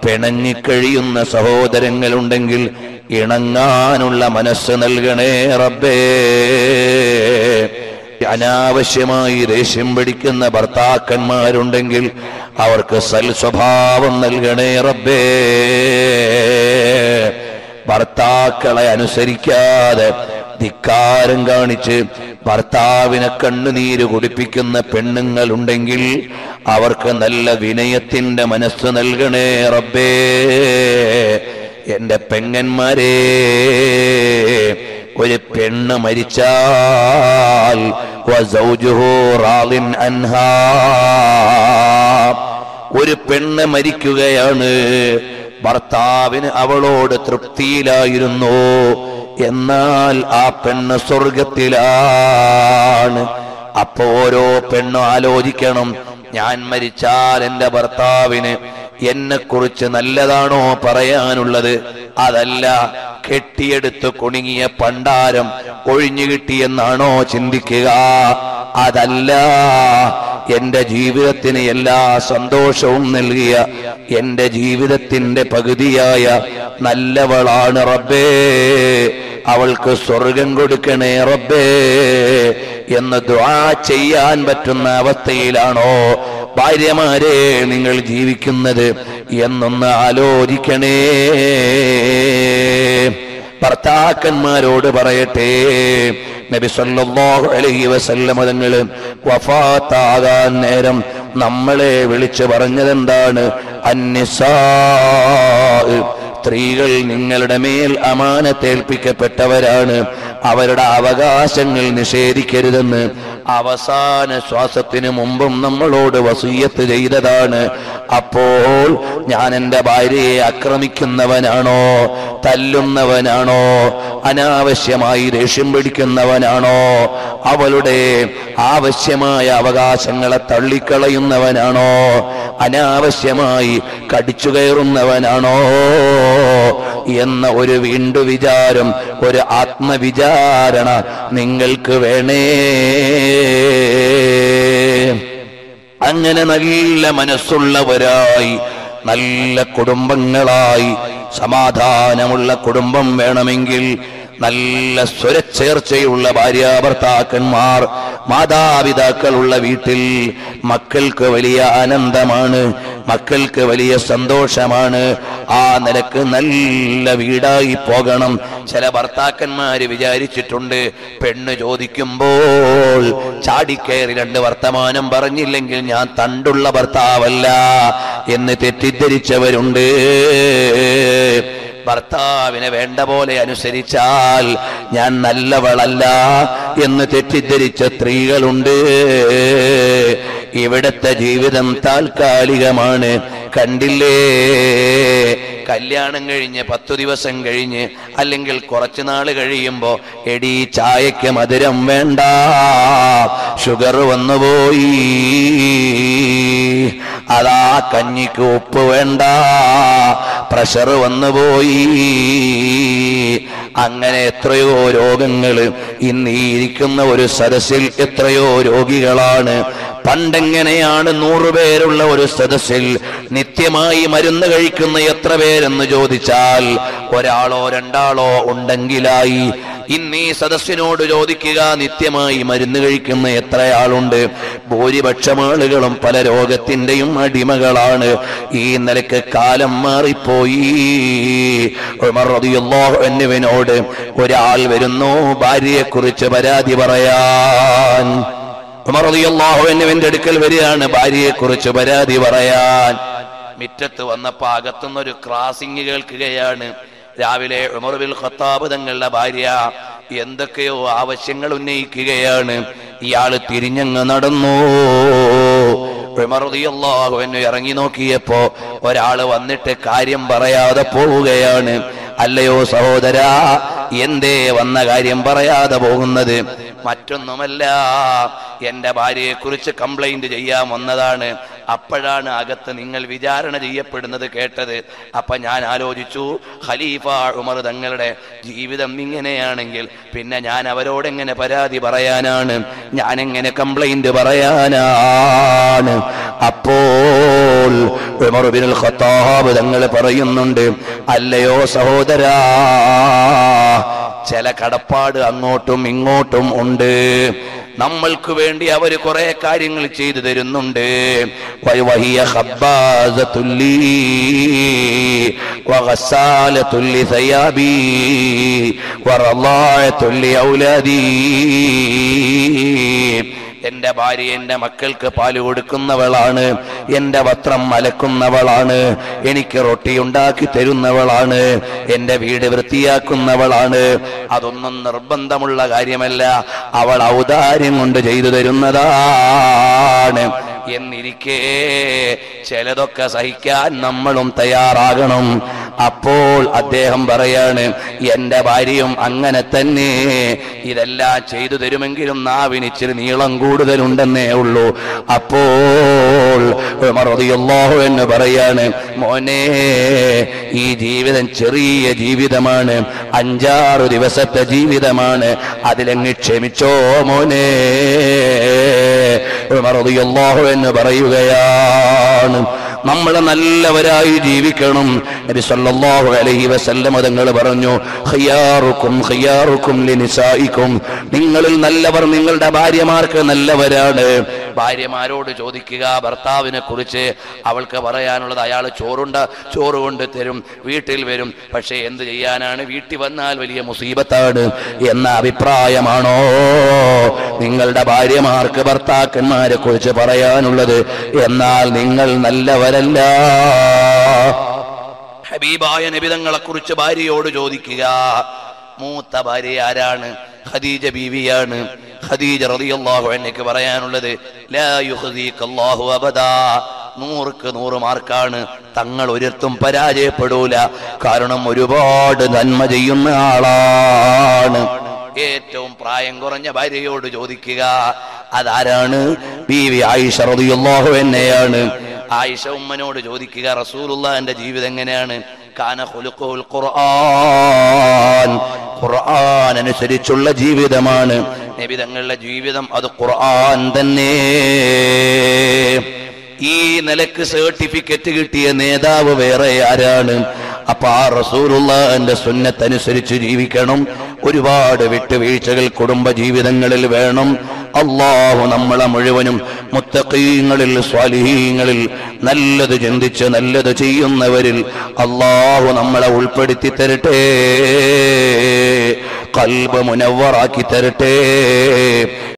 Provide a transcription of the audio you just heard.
പിണങ്ങിക്കഴിയുന്ന സഹോദരങ്ങളുണ്ടെങ്കിൽ ഇണങ്ങാനുള്ള മനസ്സ് നൽകണേ റബ്ബേ അനാവശ്യമായി ദേഷ്യം പിടിക്കുന്ന ഭർത്താക്കന്മാരുണ്ടെങ്കിൽ അവർക്ക് സൽ സ്വഭാവം നൽകണേ റബ്ബേ ഭർത്താക്കളെ അനുസരിക്കാതെ ധിക്കാരം കാണിച്ച് ഭർത്താവിനെ കണ്ണുനീര് കുടിപ്പിക്കുന്ന പെണ്ണുങ്ങളുണ്ടെങ്കിൽ അവർക്ക് നല്ല വിനയത്തിന്റെ മനസ്സ് നൽകണേ റബ്ബേ എന്റെ പെങ്ങന്മാരെ ഒരു പെണ്ണ് മരിച്ചാൽ വസൗജുഹു റാളിൻ അൻഹാ ഒരു പെണ്ണ് മരിക്കുകയാണ് ഭർത്താവിന് അവളോട് തൃപ്തിയിലായിരുന്നു എന്നാൽ ആ പെണ്ണ് സ്വർഗത്തിലാണ് അപ്പോ ഓരോ പെണ്ണും ആലോചിക്കണം ഞാൻ മരിച്ചാൽ എന്റെ ഭർത്താവിന് എന്നെ കുറിച്ച് നല്ലതാണോ പറയാനുള്ളത് അതല്ല കെട്ടിയെടുത്ത് കുണുങ്ങിയ പണ്ടാരം ഒഴിഞ്ഞു കിട്ടിയെന്നാണോ ചിന്തിക്കുക അതല്ല എന്റെ ജീവിതത്തിന് എല്ലാ സന്തോഷവും നൽകിയ എന്റെ ജീവിതത്തിന്റെ പകുതിയായ നല്ലവളാണ് റബ്ബേ അവൾക്ക് സ്വർഗം കൊടുക്കണേ റബ്ബേ എന്ന് ദ്വാ ചെയ്യാൻ പറ്റുന്ന അവസ്ഥയിലാണോ ഭാര്യമാരെ നിങ്ങൾ ജീവിക്കുന്നത് എന്നൊന്ന് ആലോചിക്കണേ ഭർത്താക്കന്മാരോട് പറയട്ടെ നബി സല്ലല്ലാഹു അലൈഹി വസല്ലമ തങ്ങൾ വഫാത്താകാൻ നേരം നമ്മളെ വിളിച്ചു പറഞ്ഞതെന്താണ് അന്നിസാ സ്ത്രീകൾ നിങ്ങളുടെ മേൽ അമാനത്തേൽപ്പിക്കപ്പെട്ടവരാണ് അവരുടെ അവകാശങ്ങൾ നിഷേധിക്കരുതെന്ന് അവസാന ശ്വാസത്തിന് മുമ്പും നമ്മളോട് വസൂയത്ത് ചെയ്തതാണ് അപ്പോൾ ഞാൻ എൻ്റെ ഭാര്യയെ ആക്രമിക്കുന്നവനാണോ തല്ലുന്നവനാണോ അനാവശ്യമായി ദേഷ്യം പിടിക്കുന്നവനാണോ അവളുടെ ആവശ്യമായ അവകാശങ്ങളെ തള്ളിക്കളയുന്നവനാണോ അനാവശ്യമായി കടിച്ചു കയറുന്നവനാണോ എന്ന ഒരു വീണ്ടു വിചാരം ഒരു ആത്മവിചാരണ നിങ്ങൾക്ക് വേണേ അങ്ങനെ നല്ല മനസ്സുള്ളവരായി നല്ല കുടുംബങ്ങളായി സമാധാനമുള്ള കുടുംബം വേണമെങ്കിൽ നല്ല സ്വരച്ചേർച്ചയുള്ള ഭാര്യാഭർത്താക്കന്മാർ മാതാപിതാക്കളുള്ള വീട്ടിൽ മക്കൾക്ക് വലിയ ആനന്ദമാണ് മക്കൾക്ക് വലിയ സന്തോഷമാണ് ആ നിലക്ക് നല്ല വീടായി പോകണം ചില ഭർത്താക്കന്മാര് വിചാരിച്ചിട്ടുണ്ട് പെണ്ണ് ചോദിക്കുമ്പോൾ ചാടിക്കയറി രണ്ട് വർത്തമാനം പറഞ്ഞില്ലെങ്കിൽ ഞാൻ തണ്ടുള്ള ഭർത്താവല്ല എന്ന് തെറ്റിദ്ധരിച്ചവരുണ്ട് ഭർത്താവിനെ വേണ്ട പോലെ അനുസരിച്ചാൽ ഞാൻ നല്ലവളല്ല എന്ന് തെറ്റിദ്ധരിച്ച സ്ത്രീകളുണ്ട് ഇവിടത്തെ ജീവിതം താൽക്കാലികമാണ് കണ്ടില്ലേ കല്യാണം കഴിഞ്ഞ് പത്തു ദിവസം കഴിഞ്ഞ് അല്ലെങ്കിൽ കുറച്ചു നാള് കഴിയുമ്പോ എടി ചായക്ക് മധുരം വേണ്ട ഷുഗർ വന്നുപോയി അതാ കഞ്ഞിക്ക് ഉപ്പ് വേണ്ട പ്രഷർ വന്നുപോയി അങ്ങനെ എത്രയോ രോഗങ്ങൾ ഇന്ന് ഈ ഇരിക്കുന്ന ഒരു സദസ്സിൽ എത്രയോ രോഗികളാണ് പണ്ടെങ്ങനെയാണ് നൂറുപേരുള്ള ഒരു സദസ്സിൽ നിത്യമായി മരുന്ന് കഴിക്കുന്ന എത്ര പേരെന്ന് ചോദിച്ചാൽ ഒരാളോ രണ്ടാളോ ഉണ്ടെങ്കിലായി ഇന്ന് ഈ സദസ്സിനോട് ചോദിക്കുക നിത്യമായി മരുന്ന് കഴിക്കുന്ന എത്ര ആളുണ്ട് ഭൂരിപക്ഷം ആളുകളും പല രോഗത്തിന്റെയും അടിമകളാണ് ഈ നിലക്ക് കാലം മാറിപ്പോയി ഉമർ റളിയല്ലാഹു അൻഹുവിനോട് ഒരാൾ വരുന്നു ഭാര്യയെ കുറിച്ച് പരാതി പറയാൻ ഉമർ റളിയല്ലാഹു അൻഹുവിന്റെ അടുക്കൽ വരികയാണ് ഭാര്യയെ കുറിച്ച് പരാതി പറയാൻ മിറ്റത്ത് വന്നപ്പോ അകത്തുനിന്നൊരു ക്രാസിംഗ് കേൾക്കുകയാണ് രാവിലെ ഉമർ ബിൽ ഖത്താബ് തങ്ങളുടെ ഭാര്യ എന്തൊക്കെയോ ആവശ്യങ്ങൾ ഉന്നയിക്കുകയാണ് ഇയാള് തിരിഞ്ഞങ്ങ് നടന്നു ഉമർ റളിയല്ലാഹു അൻഹു ഇറങ്ങി നോക്കിയപ്പോ ഒരാള് വന്നിട്ട് കാര്യം പറയാതെ പോവുകയാണ് അല്ലയോ സഹോദര എന്തേ വന്ന കാര്യം പറയാതെ പോകുന്നത് മറ്റൊന്നുമല്ല എന്റെ ഭാര്യയെ കുറിച്ച് കംപ്ലൈന്റ് ചെയ്യാൻ വന്നതാണ് അപ്പോഴാണ് അകത്ത് നിങ്ങൾ വിചാരണ ചെയ്യപ്പെടുന്നത് കേട്ടത് അപ്പൊ ഞാൻ ആലോചിച്ചു ഖലീഫ ഉമർ തങ്ങളുടെ ജീവിതം ഇങ്ങനെയാണെങ്കിൽ പിന്നെ ഞാൻ അവരോട് എങ്ങനെ പരാതി പറയാനാണ് ഞാൻ എങ്ങനെ കംപ്ലൈന്റ് പറയാനാണ് അപ്പോൾ ഉമർ ബിനുൽ ഖത്താബ് തങ്ങൾ പറയുന്നുണ്ട് അല്ലയോ സഹോദരാ ചില കടപ്പാട് അങ്ങോട്ടും ഇങ്ങോട്ടും ഉണ്ട് നമ്മൾക്ക് വേണ്ടി അവർ കുറെ കാര്യങ്ങൾ ചെയ്തു തരുന്നുണ്ട് വ- വഹിയ ഖബ്ബാസത്തുല്ലി വഗസ്സാലത്തുല്ലി സയാബി വറളായത്തുല്ലി ഔലാദി എന്റെ ഭാര്യ എന്റെ മക്കൾക്ക് പാല് കൊടുക്കുന്നവളാണ് എന്റെ വസ്ത്രം അലക്കുന്നവളാണ് എനിക്ക് റൊട്ടി ഉണ്ടാക്കി തരുന്നവളാണ് എന്റെ വീട് വൃത്തിയാക്കുന്നവളാണ് അതൊന്നും നിർബന്ധമുള്ള കാര്യമല്ല അവൾ ഔദാര്യം കൊണ്ട് ചെയ്തു തരുന്നതാണ് എന്നിരിക്കെ ചിലതൊക്കെ സഹിക്കാൻ നമ്മളും തയ്യാറാകണം അപ്പോൾ അദ്ദേഹം പറയാണ് എന്റെ ഭാര്യയും അങ്ങനെ തന്നെ ഇതെല്ലാം ചെയ്തു തരുമെങ്കിലും നാവിന് ഇച്ചിരി നീളം കൂടുതലുണ്ടെന്നേ ഉള്ളൂ അപ്പോൾ ഉമർ റളിയല്ലാഹു എന്ന് പറയാണ് മോനെ ഈ ജീവിതം ചെറിയ ജീവിതമാണ് അഞ്ചാറ് ദിവസത്തെ ജീവിതമാണ് അതിലങ്ങ് ക്ഷമിച്ചോ മോനെ ഉമർ റളിയല്ലാഹു എന്ന് പറയുകയാണ് നമ്മൾ നല്ലവരായി ജീവിക്കണം നബി സല്ലല്ലാഹു അലൈഹി വസല്ലം തങ്ങൾ പറഞ്ഞു ഖിയാറുക്കും ഖിയാറുക്കും ലിനിസായിക്കും നിങ്ങളിൽ നല്ലവർ നിങ്ങളുടെ ഭാര്യമാർക്ക് നല്ലവരാണ് ഭാര്യമാരോട് ചോദിക്കുക ഭർത്താവിനെ കുറിച്ച് അവൾക്ക് പറയാനുള്ളത് അയാൾ ചോറുണ്ട് ചോറ് കൊണ്ട് തരും വീട്ടിൽ വരും പക്ഷേ എന്ത് ചെയ്യാനാണ് വീട്ടിൽ വന്നാൽ വലിയ മുസീബത്താണ് എന്ന അഭിപ്രായമാണോ നിങ്ങളുടെ ഭാര്യമാർക്ക് ഭർത്താക്കന്മാരെ കുറിച്ച് പറയാനുള്ളത് എന്നാൽ നിങ്ങൾ നല്ലവരല്ല ഹബീബായ നബിതങ്ങളെ കുറിച്ച് ഭാര്യയോട് ചോദിക്കുക മൂത്ത ഭാര്യ ആരാണ് ഖദീജ ബീവിയാണ് ഖദീജ റളിയല്ലാഹു അൻഹയ്ക്ക് പറയാനുള്ളത് ലാ യുഖ്ദീക അല്ലാഹു അബദാ നൂറുക്ക് നൂറ് മാർക്കാണ് തങ്ങൾ ഒരിടത്തും പരാജയപ്പെടൂല കാരണം ഒരുപാട് നന്മ ചെയ്യുന്ന ആളാണ് ഏറ്റവും പ്രായം കുറഞ്ഞ ഭാര്യയോട് ചോദിക്കുക അതാരാണ് ബീവി ആയിഷ റളിയല്ലാഹു എന്നെയാണ് ആയിഷ ഉമ്മനോട് ചോദിക്കുക റസൂലുള്ളാഹിന്റെ ജീവിതം എങ്ങനെയാണ് കാന ഖുലുഖുൽ ഖുർആൻ ഖുർആൻ അനുസരിച്ചുള്ള ജീവിതമാണ് നബി തങ്ങളുടെ ജീവിതം അത് ഖുർആൻ തന്നെ ഈ നിലക്ക് സർട്ടിഫിക്കറ്റ് കിട്ടിയ നേതാവ് വേറെ ആരാണ് അപ്പൊ ആ റസൂലുള്ളാന്റെ സുന്നത്തനുസരിച്ച് ജീവിക്കണം ഒരുപാട് വിട്ടുവീഴ്ചകൾ കുടുംബ ജീവിതങ്ങളിൽ വേണം അള്ളാഹു നമ്മളെ മുഴുവനും മുത്തഖീങ്ങളിൽ സ്വാലിഹീങ്ങളിൽ നല്ലത് ചിന്തിച്ച് നല്ലത് ചെയ്യുന്നവരിൽ അള്ളാഹു നമ്മളെ ഉൾപ്പെടുത്തി തരട്ടെ കൽബ് മുനവറാക്കി തരട്ടെ